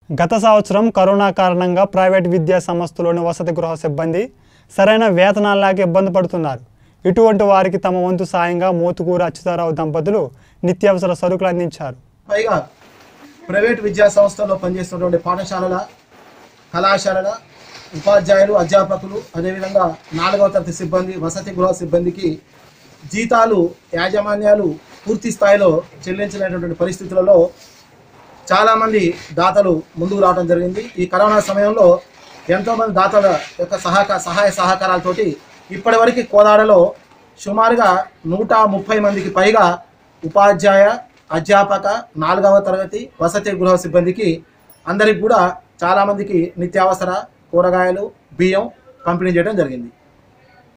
గత సంవత్సరం కరోనా కారణంగా ప్రైవేట్ విద్యా సంస్థలోని వసతి గృహ సిబ్బంది సరైన వేతనాలు లేక ఇబ్బంది పడుతున్నారు ఇటువంటి వారికి తమ వంతు సాయంగా మోతుకూరు అచ్యుతారావు దంపతులు నిత్యావసర సరుకులు అందించారు పైగా ప్రైవేట్ విద్యా సంస్థల్లో పనిచేస్తున్నటువంటి పాఠశాలల కళాశాలల ఉపాధ్యాయులు అధ్యాపకులు అదేవిధంగా నాలుగవ తరగతి సిబ్బంది వసతి గృహ సిబ్బందికి జీతాలు యాజమాన్యాలు పూర్తి స్థాయిలో చెల్లించలేనటువంటి పరిస్థితులలో చాలామంది దాతలు ముందుకు రావడం జరిగింది ఈ కరోనా సమయంలో ఎంతోమంది దాతల యొక్క సహక సహాయ సహకారాలతోటి ఇప్పటివరకు కోదాడలో సుమారుగా నూట ముప్పై మందికి పైగా ఉపాధ్యాయ అధ్యాపక నాలుగవ తరగతి వసతి గృహ సిబ్బందికి అందరికి కూడా చాలామందికి నిత్యావసర కూరగాయలు బియ్యం పంపిణీ చేయడం జరిగింది